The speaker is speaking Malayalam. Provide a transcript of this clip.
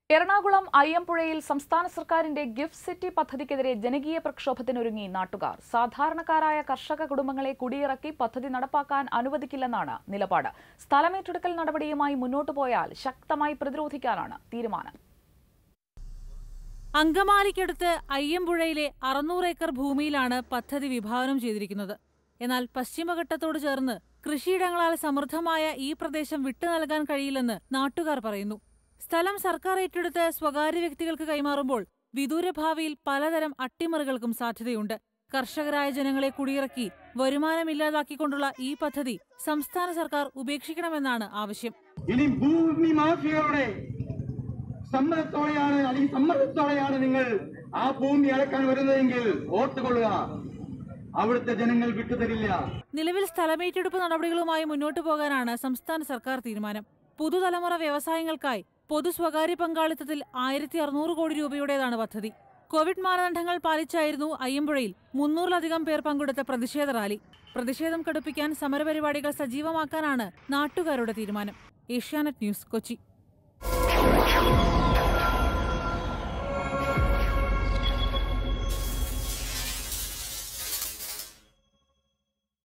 എറണാകുളം അയ്യമ്പുഴയിൽ സംസ്ഥാന സർക്കാരിന്റെ ഗിഫ്റ്റ് സിറ്റി പദ്ധതിക്കെതിരെ ജനകീയ പ്രക്ഷോഭത്തിനൊരുങ്ങി നാട്ടുകാർ സാധാരണക്കാരായ കർഷക കുടുംബങ്ങളെ കുടിയിറക്കി പദ്ധതി നടപ്പാക്കാൻ അനുവദിക്കില്ലെന്നാണ് നിലപാട് സ്ഥലമേറ്റെടുക്കൽ നടപടിയുമായി മുന്നോട്ടു പോയാൽ ശക്തമായി പ്രതിരോധിക്കാനാണ് തീരുമാനം അങ്കമാലിക്കടുത്ത് അയ്യമ്പുഴയിലെ അറുന്നൂറ് ഏക്കർ ഭൂമിയിലാണ് പദ്ധതി വിഭാവനം ചെയ്തിരിക്കുന്നത് എന്നാൽ പശ്ചിമഘട്ടത്തോട് ചേർന്ന് കൃഷിയിടങ്ങളാൽ സമൃദ്ധമായ ഈ പ്രദേശം വിട്ടു നൽകാൻ കഴിയില്ലെന്ന് നാട്ടുകാർ പറയുന്നു സ്ഥലം സർക്കാർ ഏറ്റെടുത്ത് സ്വകാര്യ വ്യക്തികൾക്ക് കൈമാറുമ്പോൾ വിദൂര ഭാവിയിൽ പലതരം അട്ടിമറികൾക്കും സാധ്യതയുണ്ട് കർഷകരായ ജനങ്ങളെ കുടിയിറക്കി വരുമാനമില്ലാതാക്കിക്കൊണ്ടുള്ള ഈ പദ്ധതി സംസ്ഥാന സർക്കാർ ഉപേക്ഷിക്കണമെന്നാണ് ആവശ്യം ഇനി ഭൂമി മാഫിയകളുടെ സമ്മതത്തോടെയാണ് അല്ലെങ്കിൽ സമ്മതത്തോടെയാണ് നിങ്ങൾ ആ ഭൂമി അളക്കാൻ വരുന്നതെങ്കിൽ ഓർത്തുകൊള്ളുക അവിടുത്തെ ജനങ്ങൾ വിട്ടുതരില്ല നിലവിൽ സ്ഥലമേറ്റെടുപ്പ് നടപടികളുമായി മുന്നോട്ടു പോകാനാണ് സംസ്ഥാന സർക്കാർ തീരുമാനം പുതുതലമുറ വ്യവസായങ്ങൾക്കായി പൊതു സ്വകാര്യ പങ്കാളിത്തത്തിൽ ആയിരത്തി അറുന്നൂറ് കോടി രൂപയുടേതാണ് പദ്ധതി കോവിഡ് മാനദണ്ഡങ്ങൾ പാലിച്ചായിരുന്നു അയ്യമ്പുഴയിൽ മുന്നൂറിലധികം പേർ പങ്കെടുത്ത പ്രതിഷേധ റാലി പ്രതിഷേധം കടുപ്പിക്കാൻ സമരപരിപാടികൾ സജീവമാക്കാനാണ് നാട്ടുകാരുടെ തീരുമാനം ഏഷ്യാനെറ്റ് ന്യൂസ് കൊച്ചി